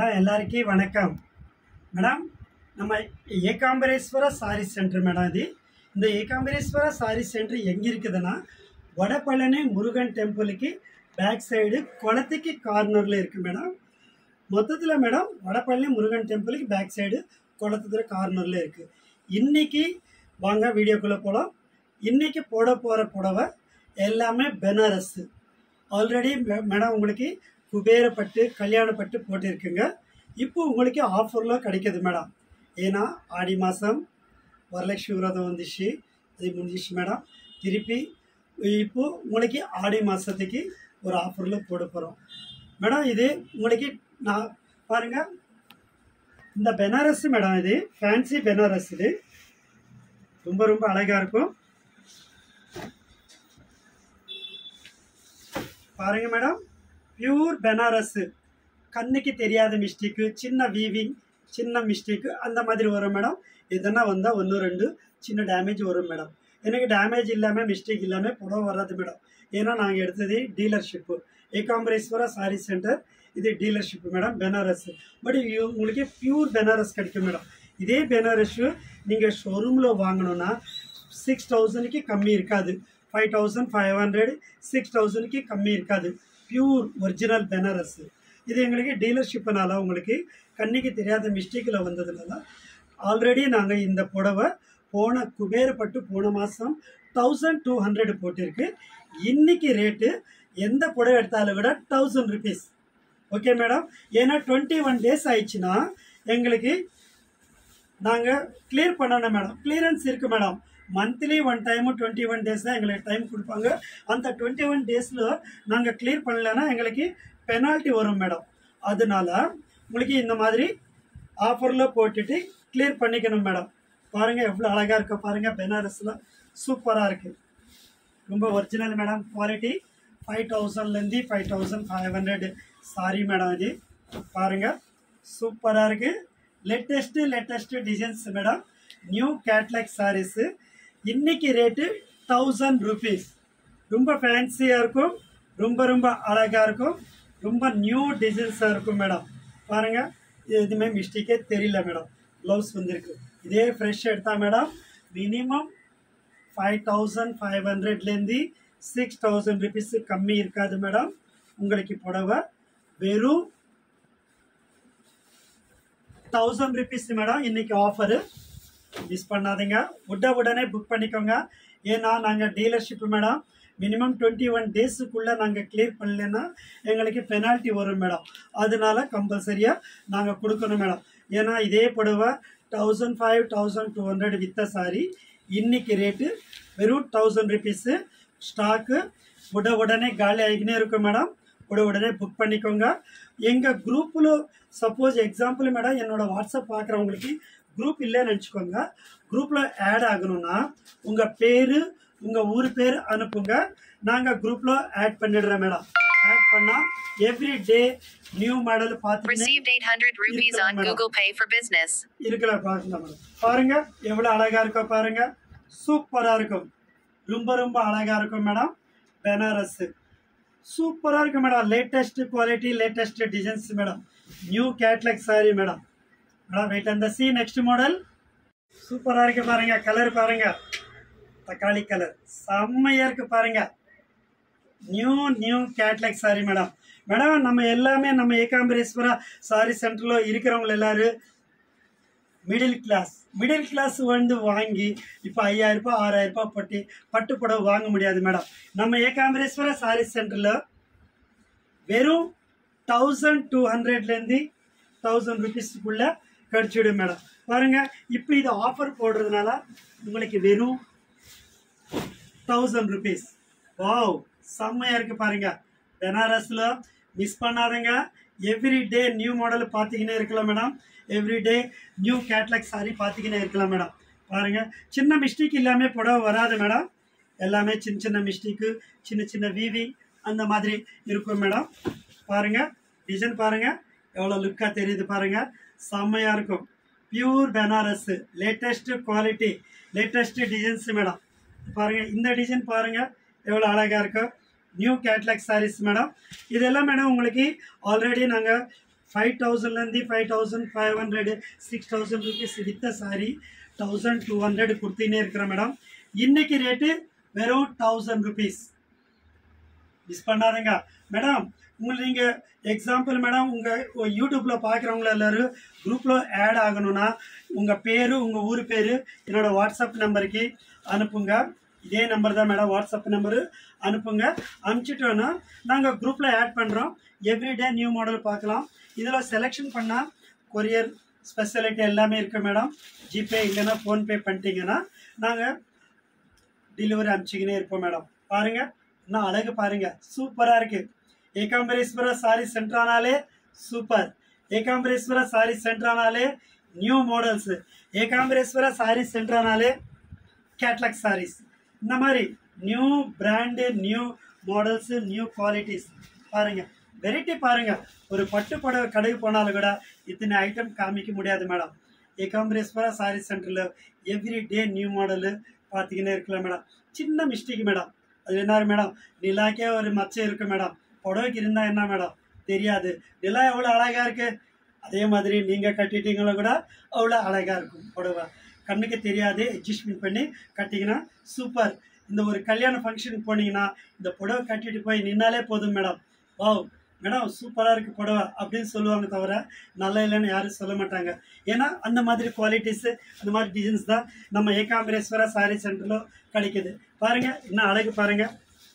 Madam எல்லாருக்கும் வணக்கம் madam நம்ம ஏகாம்பரேஸ்வர சாரி சென்டர் மேடம் இது இந்த ஏகாம்பரேஸ்வர சாரி சென்டர் எங்கே இருக்குதுன்னா வடபழனி முருகன் டெம்பிளுக்கு பேக் சைடு குளத்துக்கு கார்னரில் இருக்குது மேடம் மொத்தத்தில் மேடம் வடபழனி முருகன் டெம்பிளுக்கு பேக் சைடு குளத்துல கார்னரில் இருக்குது இன்னைக்கு வாங்க வீடியோக்குள்ளே போகலாம் இன்னைக்கு போட போகிற புடவை எல்லாமே பெனாரஸ் ஆல்ரெடி மேடம் உங்களுக்கு குபேரப்பட்டு கல்யாணப்பட்டு போட்டிருக்குங்க இப்போ உங்களுக்கு ஆஃபரில் கிடைக்குது மேடம் ஏன்னா ஆடி மாதம் வரலட்சுமி விரதம் வந்துச்சு அது முடிஞ்சிச்சு மேடம் திருப்பி இப்போ உங்களுக்கு ஆடி மாதத்துக்கு ஒரு ஆஃபரில் போட போகிறோம் மேடம் இது உங்களுக்கு நான் பாருங்கள் இந்த பெனாரஸ் மேடம் இது ஃபேன்சி பெனாரஸ் இது ரொம்ப ரொம்ப அழகாக இருக்கும் பாருங்க மேடம் பியூர் பெனாரஸ் கண்ணுக்கு தெரியாத மிஸ்டேக்கு சின்ன வீவிங் சின்ன மிஸ்டேக்கு அந்த மாதிரி வரும் மேடம் எதனா வந்தால் ஒன்று ரெண்டு சின்ன டேமேஜ் வரும் மேடம் எனக்கு டேமேஜ் இல்லாமல் மிஸ்டேக் இல்லாமல் புடவை வராது மேடம் ஏன்னா நாங்கள் எடுத்தது டீலர்ஷிப்பு ஏகாம்பரேஸ்வரா சாரி சென்டர் இது டீலர்ஷிப்பு மேடம் பெனாரஸ் பட் உங்களுக்கு பியூர் பெனாரஸ் கிடைக்கும் மேடம் இதே பெனாரஸ் நீங்கள் ஷோரூமில் வாங்கணுன்னா சிக்ஸ் தௌசண்ட்க்கு கம்மி இருக்காது five thousand five hundred six தௌசண்ட்க்கு கம்மி இருக்காது பியூர் ஒரிஜினல் பெனாரஸ் இது எங்களுக்கு டீலர்ஷிப்புனால உங்களுக்கு கண்ணுக்கு தெரியாத மிஸ்டேக்கில் வந்ததுனால ஆல்ரெடி நாங்கள் இந்த புடவை போன குபேரப்பட்டு போன மாதம் தௌசண்ட் டூ ஹண்ட்ரட் போட்டிருக்கு இன்னைக்கு ரேட்டு எந்த புடவை எடுத்தாலும் விட தௌசண்ட் ருபீஸ் ஓகே மேடம் ஏன்னா டுவெண்ட்டி ஒன் டேஸ் ஆயிடுச்சுன்னா எங்களுக்கு நாங்கள் கிளியர் பண்ணணும் மேடம் கிளியரன்ஸ் இருக்குது madam monthly one time twenty one days தான் எங்களுக்கு டைம் கொடுப்பாங்க அந்த டுவெண்ட்டி ஒன் டேஸில் நாங்கள் கிளியர் பண்ணலைன்னா எங்களுக்கு பெனால்ட்டி வரும் மேடம் அதனால உங்களுக்கு இந்த மாதிரி ஆஃபரில் போட்டுட்டு கிளியர் பண்ணிக்கணும் மேடம் பாருங்கள் எவ்வளோ அழகாக இருக்க பாருங்கள் பெனாரஸில் சூப்பராக இருக்குது ரொம்ப ஒரிஜினல் மேடம் குவாலிட்டி ஃபைவ் தௌசண்ட்லேருந்து five thousand five hundred sari madam இது பாருங்கள் சூப்பராக இருக்குது latest latest designs madam new catalogue saris இன்னைக்கு ரேட்டு தௌசண்ட் ருபீஸ் ரொம்ப ஃபேன்சியாக இருக்கும் ரொம்ப ரொம்ப அழகாக இருக்கும் ரொம்ப நியூ டிசைன்ஸாக இருக்கும் மேடம் பாருங்கள் எதுவுமே மிஸ்டேக்கே தெரியல மேடம் ப்ளவுஸ் வந்திருக்கு இதே ஃப்ரெஷ் எடுத்தா madam minimum five thousand five ஹண்ட்ரட்லேருந்து சிக்ஸ் தௌசண்ட் ருபீஸு கம்மி இருக்காது மேடம் உங்களுக்கு புடவை வெறும் தௌசண்ட் ருபீஸ் மேடம் இன்னைக்கு ஆஃபரு மிஸ் பண்ணாதீங்க உட உடனே புக் பண்ணிக்கோங்க ஏன்னா நாங்கள் dealership madam minimum twenty one டேஸுக்குள்ளே நாங்கள் கிளியர் பண்ணலன்னா எங்களுக்கு பெனால்ட்டி வரும் மேடம் அதனால கம்பல்சரியாக நாங்கள் கொடுக்கணும் மேடம் ஏன்னா இதே புடவை thousand five thousand two hundred வித்த சாரி இன்னைக்கு ரேட்டு வெறும் தௌசண்ட் ருபீஸு ஸ்டாக்கு உட உடனே காலி ஆகினே இருக்கும் மேடம் உட உடனே புக் பண்ணிக்கோங்க எங்கள் குரூப்பில் சப்போஸ் எக்ஸாம்பிள் மேடம் என்னோட வாட்ஸ்அப் பார்க்குறவங்களுக்கு குரூப் இல்லைன்னு நினச்சிக்கோங்க குரூப்பில் ஆட் ஆகணும்னா உங்கள் பேர் உங்கள் ஊர் பேர் அனுப்புங்க நாங்கள் குரூப்பில் ஆட் பண்ணிடுறோம் மேடம் ஆட் பண்ணால் எவ்ரி டே நியூ மாடல் பார்த்து Received 800 rupees on Google Pay for business. இருக்கல பார்க்கலாம் மேடம் பாருங்க எவ்வளோ அழகா இருக்கோ பாருங்க சூப்பராக இருக்கும் ரொம்ப ரொம்ப அழகா இருக்கும் மேடம் பெனாரஸ் சூப்பராக இருக்கும் madam latest quality latest designs madam new catalogue sari madam madam wait அந்த சி நெக்ஸ்ட் மாடல் சூப்பராக இருக்கு பாருங்க கலர் பாருங்க தக்காளி கலர் செம்மையா இருக்கு பாருங்க new new catalogue sari madam madam நம்ம எல்லாமே நம்ம ஏகாம்பரேஸ்வரா சாரி சென்டரில் இருக்கிறவங்க எல்லாரும் மிடில் கிளாஸ் மிடில் கிளாஸ் வந்து வாங்கி இப்போ ஐயாயிரம் ரூபாய் ஆறாயிரம் ரூபாய் பட்டி பட்டு புடவை வாங்க முடியாது மேடம் நம்ம ஏகாம்பரேஸ்வர சாரி சென்டரில் வெறும் தௌசண்ட் டூ ஹண்ட்ரட்லேருந்து தௌசண்ட் ருபீஸ்க்குள்ளே கிடச்சிடும் மேடம் பாருங்கள் இப்போ இது ஆஃபர் போடுறதுனால உங்களுக்கு வெறும் தௌசண்ட் ருபீஸ் வாவ் செம்மையாக இருக்குது பாருங்க பெனாரஸில் மிஸ் பண்ணாதங்க எவ்ரி டே நியூ மாடல் பார்த்திங்கன்னே இருக்கலாம் madam every day new catalogue sari பார்த்திங்கன்னே இருக்கலாம் மேடம் பாருங்கள் சின்ன மிஸ்டேக் இல்லாமல் புடவை வராது மேடம் எல்லாமே சின்ன சின்ன மிஸ்டேக்கு சின்ன சின்ன வீவி அந்த மாதிரி இருக்கும் மேடம் பாருங்கள் டிசைன் பாருங்கள் எவ்வளோ லுக்காக தெரியுது பாருங்கள் செம்மையாக இருக்கும் pure Banaras latest quality latest designs madam பாருங்கள் இந்த டிசைன் பாருங்கள் எவ்வளோ அழகாக இருக்கு நியூ கேட்லாக் சாரீஸ் மேடம் இதெல்லாம் மேடம் உங்களுக்கு ஆல்ரெடி நாங்கள் ஃபைவ் தௌசண்ட்லேருந்து five thousand five hundred six thousand rupees வித்த சாரி தௌசண்ட் டூ ஹண்ட்ரட் கொடுத்துனே இருக்கிறேன் மேடம் இன்னைக்கு ரேட்டு வெறும் தௌசண்ட் ருபீஸ் மிஸ் பண்ணாதீங்க மேடம் உங்களை நீங்கள் எக்ஸாம்பிள் மேடம் உங்கள் யூடியூப்பில் பார்க்குறவங்கள எல்லாரும் குரூப்பில் ஆட் ஆகணும்னா உங்கள் பேர் உங்கள் ஊர் பேர் என்னோட வாட்ஸ்அப் நம்பருக்கு அனுப்புங்க இதே நம்பர் தான் மேடம் வாட்ஸ்அப் நம்பரு அனுப்புங்க அனுப்பிச்சிட்டோன்னா நாங்கள் குரூப்பில் ஆட் பண்ணுறோம் எவ்ரிடே நியூ மாடல் பார்க்கலாம் இதில் செலெக்ஷன் பண்ணால் கொரியர் ஸ்பெஷாலிட்டி எல்லாமே இருக்குது மேடம் ஜிபே இல்லைன்னா ஃபோன்பே பண்ணிட்டீங்கன்னா நாங்கள் டெலிவரி அனுப்பிச்சிக்கினே இருப்போம் மேடம் பாருங்க இன்னும் அழகு பாருங்க சூப்பராக இருக்கு ஏகாம்பரேஸ்வர சாரி சென்ட்ரானாலே சூப்பர் ஏகாம்பரேஸ்வர சாரி சென்ட்ரானாலே நியூ மாடல்ஸ் ஏகாம்பரேஸ்வர சாரி சென்ட்ரானாலே கேட்லாக் சாரீஸ் இந்த மாதிரி new brand new models new qualities பாருங்க வெரைட்டி பாருங்க ஒரு பட்டு புடவை கடைக்கு போனாலும் கூட இத்தனை ஐட்டம் காமிக்க முடியாது மேடம் ஏகாம்பரேஸ்வரா சாரி சென்டரில் எவ்ரி டே நியூ மாடலு பார்த்துக்கினே இருக்கலாம் மேடம் சின்ன மிஸ்டேக் மேடம் அது என்ன மேடம் நிலாக்கே ஒரு மச்சம் இருக்கு மேடம் புடவைக்கு இருந்தால் என்ன மேடம் தெரியாது நிலா எவ்வளோ அழகாக இருக்கு அதே மாதிரி நீங்கள் கட்டிட்டீங்களும் கூட அவ்வளோ அழகாக இருக்கும் புடவை கண்ணுக்கு தெரியாது அட்ஜஸ்ட்மெண்ட் பண்ணி கட்டிங்கன்னா சூப்பர் இந்த ஒரு கல்யாண ஃபங்க்ஷனுக்கு போனீங்கன்னா இந்த புடவை கட்டிட்டு போய் நின்னாலே போதும் மேடம் வாவ் மேடம் சூப்பராக இருக்குது புடவை அப்படின்னு சொல்லுவாங்க தவிர நல்லா இல்லைன்னு யாரும் சொல்ல மாட்டாங்க ஏன்னா அந்த மாதிரி குவாலிட்டிஸு அந்த மாதிரி டிசைன்ஸ் தான் நம்ம ஏகாம்பரேஸ்வரா சாரி சென்டரில் கிடைக்குது பாருங்க இன்னும் அழகு பாருங்க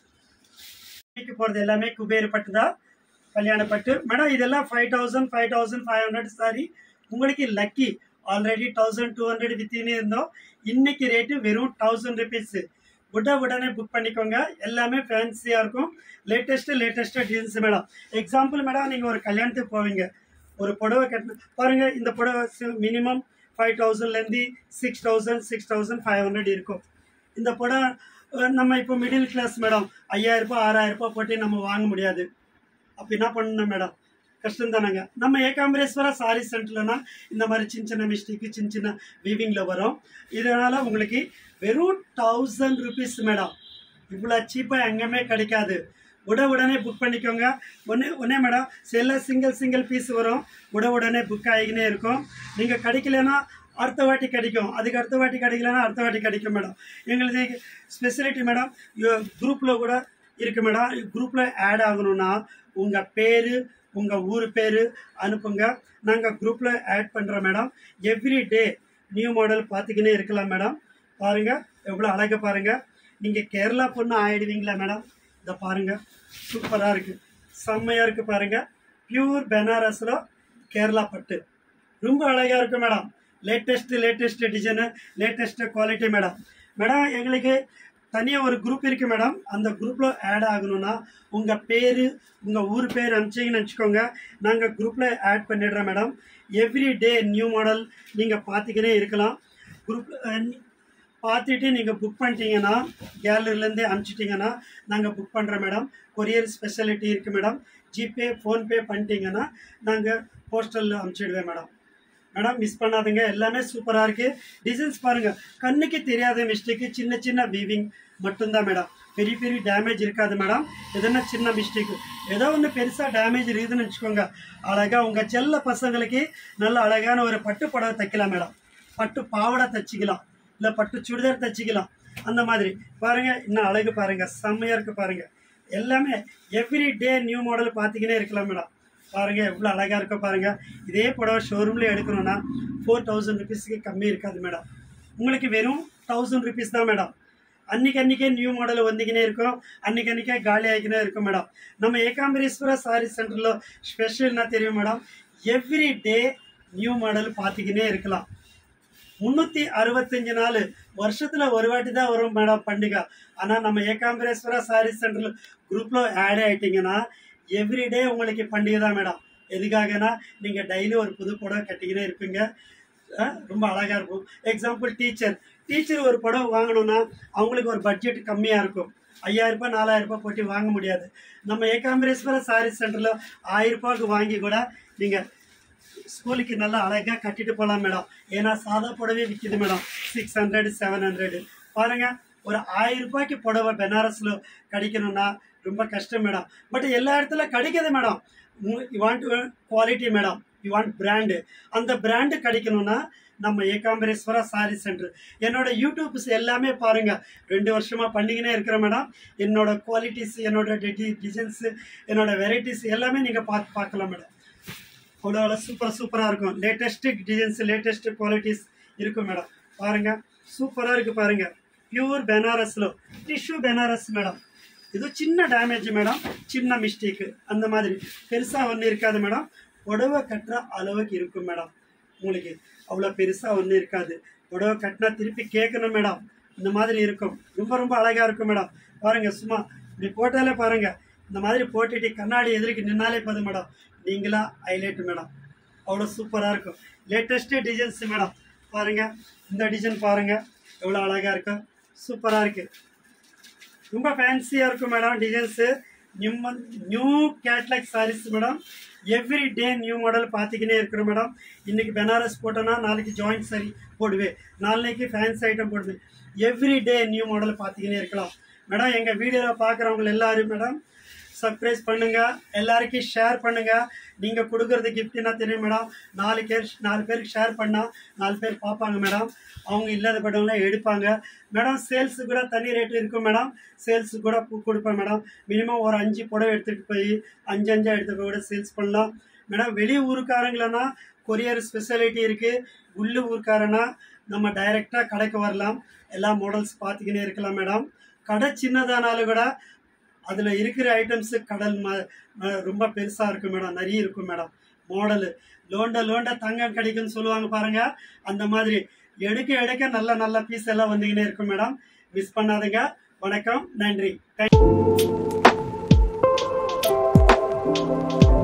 இன்னைக்கு போகிறது எல்லாமே குபேர் பட்டு தான் கல்யாண பட்டு மேடம் இதெல்லாம் five thousand five thousand five hundred sari உங்களுக்கு lucky already thousand two hundred வித்தினே இருந்தோம் இன்னைக்கு ரேட்டு வெறும் தௌசண்ட் ருபீஸு உட உடனே புக் பண்ணிக்கோங்க எல்லாமே ஃபேன்சியாக இருக்கும் latest latest designs madam example madam நீங்கள் ஒரு கல்யாணத்துக்கு போவீங்க ஒரு புடவை கட்டின பாருங்கள் இந்த புடவை மினிமம் ஃபைவ் தௌசண்ட்லேருந்து six thousand six thousand five hundred இருக்கும் இந்த புடவை அஹ், நம்ம இப்போ மிடில் கிளாஸ் மேடம் ஐயாயிரம் ரூபாய் ஆறாயிரம் ரூபாய் போட்டு நம்ம வாங்க முடியாது அப்போ என்ன பண்ணணும் மேடம் கஷ்டம் தானங்க நம்ம ஏகாம்பரேஸ்வரா சாரி சென்டர்லனா இந்த மாதிரி சின்ன சின்ன மிஸ்டேக்கு சின்ன சின்ன வீவிங்கில் வரும் இதனால் உங்களுக்கு வெறும் தௌசண்ட் ருபீஸ் மேடம் இவ்வளோ சீப்பாக எங்கேயுமே கிடைக்காது உட உடனே புக் பண்ணிக்கோங்க ஒன்று ஒன்றே மேடம் சில சிங்கிள் சிங்கிள் பீஸ் வரும் உட உடனே புக் ஆகிக்கினே இருக்கும் நீங்கள் கிடைக்கலனா அடுத்த வாட்டி கிடைக்கும் அதுக்கு அடுத்த வாட்டி கிடைக்கலனா அடுத்த வாட்டி கிடைக்கும் மேடம் எங்களுக்கு ஸ்பெசிலிட்டி மேடம் குரூப்பில் கூட இருக்குது மேடம் குரூப்பில் ஆட் ஆகணும்னா உங்கள் பேர் உங்கள் ஊர் பேர் அனுப்புங்க நாங்கள் குரூப்பில் ஆட் பண்ணுறோம் madam every day new model பார்த்துக்கினே இருக்கலாம் மேடம் பாருங்கள் எவ்வளோ அழகாக பாருங்கள் நீங்கள் கேரளா பொண்ணு ஆயிடுவீங்களா மேடம் இதை பாருங்கள் சூப்பராக இருக்குது செம்மையாக இருக்குது பாருங்கள் பியூர் பெனாரஸில் கேரளா பட்டு ரொம்ப அழகாக இருக்குது madam latest latest design latest quality madam madam எங்களுக்கு தனியாக ஒரு குரூப் இருக்குது மேடம் அந்த குரூப்பில் ஆட் ஆகணும்னா உங்கள் பேர் உங்கள் ஊர் பேர் அனுப்பிச்சிங்கன்னு வச்சுக்கோங்க நாங்கள் குரூப்பில் ஆட் பண்ணிடுறோம் madam every day new model நீங்கள் பார்த்துக்கினே இருக்கலாம் குரூப் பார்த்துட்டு நீங்கள் புக் பண்ணிட்டீங்கன்னா கேலரிலேருந்தே அனுப்பிச்சிட்டிங்கன்னா நாங்கள் புக் பண்ணுறோம் மேடம் கொரியர் ஸ்பெஷாலிட்டி இருக்குது மேடம் ஜிபே ஃபோன்பே பண்ணிட்டீங்கன்னா நாங்கள் போஸ்டலில் அனுப்பிச்சிடுவேன் மேடம் மேடம் மிஸ் பண்ணாதீங்க எல்லாமே சூப்பராக இருக்குது டிசைன்ஸ் பாருங்கள் கண்ணுக்கு தெரியாத மிஸ்டேக்கு சின்ன சின்ன வீவிங் மட்டும்தான் மேடம் பெரிய பெரிய டேமேஜ் இருக்காது மேடம் எதனா சின்ன மிஸ்டேக்கு ஏதோ ஒன்று பெருசாக டேமேஜ் இருக்குதுன்னு வச்சுக்கோங்க அழகாக உங்கள் செல்ல பசங்களுக்கு நல்ல அழகான ஒரு பட்டு புடவை தைக்கலாம் மேடம் பட்டு பாவாடை தைச்சிக்கலாம் இல்லை பட்டு சுடிதார் தைச்சிக்கலாம் அந்த மாதிரி பாருங்கள் இன்னும் அழகு பாருங்கள் செம்மையாக இருக்குது பாருங்கள் எல்லாமே எவ்ரி டே நியூ மாடல் பார்த்துக்கினே இருக்கலாம் மேடம் பாருங்க எவ்வளோ அழகாக இருக்க பாருங்க இதே புடவை ஷோரூமில் எடுக்கணும்னா ஃபோர் தௌசண்ட் ருபீஸ்க்கு கம்மி இருக்காது மேடம் உங்களுக்கு வெறும் தௌசண்ட் ருபீஸ் தான் மேடம் அன்னைக்கு அன்னைக்கே நியூ மாடல் வந்துக்கினே இருக்கும் அன்னைக்கு அன்னைக்கே காலி ஆகிக்கினே இருக்கும் மேடம் நம்ம ஏகாம்பரேஸ்வர சாரி சென்டரில் ஸ்பெஷல் என்ன தெரியும் madam every day new model பார்த்துக்கினே இருக்கலாம் முந்நூற்றி அறுபத்தஞ்சு நாள் வருஷத்தில் ஒரு வாட்டி தான் வரும் மேடம் பண்டிகை ஆனால் நம்ம ஏகாம்பரேஸ்வரா சாரி சென்டரில் குரூப்பில் ஆட் ஆகிட்டிங்கன்னா எவ்ரிடே உங்களுக்கு பண்டிகை தான் மேடம் எதுக்காகனா நீங்கள் டெய்லி ஒரு புது புடவை கட்டிக்கினே இருப்பீங்க அஹ் ரொம்ப அழகாக இருக்கும் எக்ஸாம்பிள் டீச்சர் டீச்சர் ஒரு புடவை வாங்கணும்னா அவங்களுக்கு ஒரு பட்ஜெட் கம்மியாக இருக்கும் ஐயாயிரம் ரூபாய் நாலாயிரம் ரூபாய் போட்டு வாங்க முடியாது நம்ம ஏகாம்பரேஸ்வர சாரி சென்டரில் ஆயிரம் ரூபாய்க்கு வாங்கி கூட நீங்கள் ஸ்கூலுக்கு நல்லா அழகாக கட்டிட்டு போகலாம் மேடம் ஏன்னா சாதா புடவை விற்கிது madam six hundred seven hundred பாருங்கள் ஒரு ஆயிரம் ரூபாய்க்கு புடவை பெனாரஸில் கிடைக்கணும்னா ரொம்ப கஷ்டம் மேடம் பட் எல்லா இடத்துல கிடைக்குது madam you want quality madam you want brand அந்த பிராண்டு கிடைக்கணும்னா நம்ம ஏகாம்பரேஸ்வரா சாரி சென்டர் என்னோட யூடியூப்ஸ் எல்லாமே பாருங்க ரெண்டு வருஷமா பண்ணிக்கினே இருக்கிறேன் மேடம் என்னோட குவாலிட்டிஸ் என்னோட டிசைன்ஸ் என்னோட வெரைட்டிஸ் எல்லாமே நீங்க பார்த்து பார்க்கலாம் மேடம் அவ்வளோ அவ்வளோ சூப்பர் சூப்பராக இருக்கும் லேட்டஸ்ட்டு டிசைன்ஸ் லேட்டஸ்ட் குவாலிட்டிஸ் இருக்கும் மேடம் பாருங்க சூப்பராக இருக்கு பாருங்க பியூர் பெனாரஸ்ல டிஷ்யூ பெனாரஸ் மேடம் இது சின்ன டேமேஜ் மேடம் சின்ன மிஸ்டேக்கு அந்த மாதிரி பெருசாக ஒன்றும் இருக்காது மேடம் புடவை கட்டுற அளவுக்கு இருக்கும் மேடம் உங்களுக்கு அவ்வளோ பெருசாக ஒன்றும் இருக்காது புடவை கட்டினா திருப்பி கேட்கணும் மேடம் இந்த மாதிரி இருக்கும் ரொம்ப ரொம்ப அழகாக இருக்கும் மேடம் பாருங்க சும்மா இப்படி போட்டாலே பாருங்க இந்த மாதிரி போட்டுட்டு கண்ணாடி எதிர்க்கு நின்னாலே போதும் மேடம் நீங்களா ஹைலைட் மேடம் அவ்வளோ சூப்பராக இருக்கும் லேட்டஸ்ட்டு டிசைன்ஸ் மேடம் பாருங்க இந்த டிசைன் பாருங்க எவ்வளோ அழகாக இருக்கும் சூப்பராக இருக்கு ரொம்ப ஃபேன்சியாக இருக்கும் madam designs new new catalogue saris madam every day new model பார்த்துக்கினே இருக்கிறோம் மேடம் இன்னைக்கு பெனாரஸ் போட்டோன்னா நாளைக்கு ஜாயிண்ட் சாரி போடுவேன் நாளைக்கு ஃபேன்சி ஐட்டம் போடுவேன் எவ்ரி டே நியூ மாடல் பார்த்துக்கினே இருக்கலாம் மேடம் எங்கள் வீடியோவில் பார்க்குறவங்க எல்லாரும் மேடம் சர்ப்ரைஸ் பண்ணுங்க எல்லாருக்கும் ஷேர் பண்ணுங்க நீங்க கொடுக்கறது கிஃப்ட்னா தெரியும் மேடம் நாலு பேர் நாலு பேருக்கு ஷேர் பண்ணா நாலு பேர் பார்ப்பாங்க மேடம் அவங்க இல்லாத படம்லாம் எடுப்பாங்க மேடம் சேல்ஸு கூட தனி ரேட் இருக்கும் மேடம் சேல்ஸு கூட பூ கொடுப்பேன் மேடம் மினிமம் ஒரு அஞ்சு புடவை எடுத்துகிட்டு போய் அஞ்சு அஞ்சா எடுத்து போய் கூட சேல்ஸ் பண்ணலாம் மேடம் வெளி ஊருக்காரங்களனா கொரியர் ஸ்பெஷாலிட்டி இருக்குது உள்ளு ஊருக்காரனா நம்ம டைரெக்டாக கடைக்கு வரலாம் எல்லா மாடல்ஸ் பார்த்துக்கினே இருக்கலாம் மேடம் கடை சின்னதானாலும் கூட அதில் இருக்கிற ஐட்டம்ஸு கடல் ம ம- ரொம்ப பெருசாக இருக்கும் மேடம் நிறைய இருக்கும் மேடம் மாடலு லோண்ட லோண்ட தங்கம் கிடைக்கும்னு சொல்லுவாங்க பாருங்க அந்த மாதிரி எடுக்க எடுக்க நல்ல நல்ல பீஸ் எல்லாம் வந்துக்கினே இருக்கும் மேடம் மிஸ் பண்ணாதீங்க வணக்கம் நன்றி Thank